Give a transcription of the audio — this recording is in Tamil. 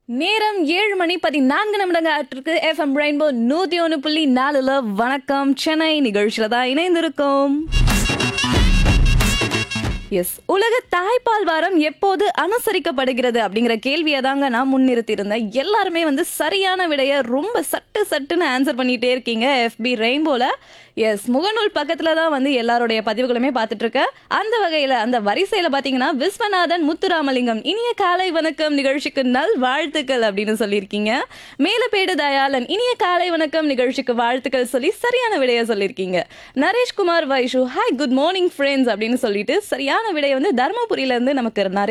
நேரம் ஏழு மணி பதினான்கு நிமிடங்கள் ஆற்றிருக்கு எஃப்எம் ரெயின்போ நூத்தி ஒன்று புள்ளி நாலுல வணக்கம் சென்னை நிகழ்ச்சியில தான் இணைந்திருக்கோம் எஸ் உலக தாய்ப்பால் வாரம் எப்போது அனுசரிக்கப்படுகிறது அப்படிங்கிற கேள்வியை தாங்க நான் முன்னிறுத்தி இருந்தேன் எல்லாருமே வந்து சரியான விடைய ரொம்ப சட்டு சட்டுன்னு ஆன்சர் பண்ணிட்டே இருக்கீங்க எஃபி ரெயின்போல எஸ் முகநூல் பக்கத்துல தான் வந்து எல்லாருடைய பதிவுகளுமே பார்த்துட்டு இருக்கேன் அந்த வகையில அந்த வரிசையில பாத்தீங்கன்னா விஸ்வநாதன் முத்துராமலிங்கம் இனிய காலை வணக்கம் நிகழ்ச்சிக்கு நல் வாழ்த்துக்கள் அப்படின்னு சொல்லியிருக்கீங்க மேலப்பேடு தயாளன் இனிய காலை வணக்கம் நிகழ்ச்சிக்கு வாழ்த்துக்கள் சொல்லி சரியான விடையை சொல்லியிருக்கீங்க Nareshkumar Vaishu hi good morning friends அப்படின்னு சொல்லிட்டு சரியான விடையை வந்து தருமபுரியில இருந்து நமக்கு நரேஷ்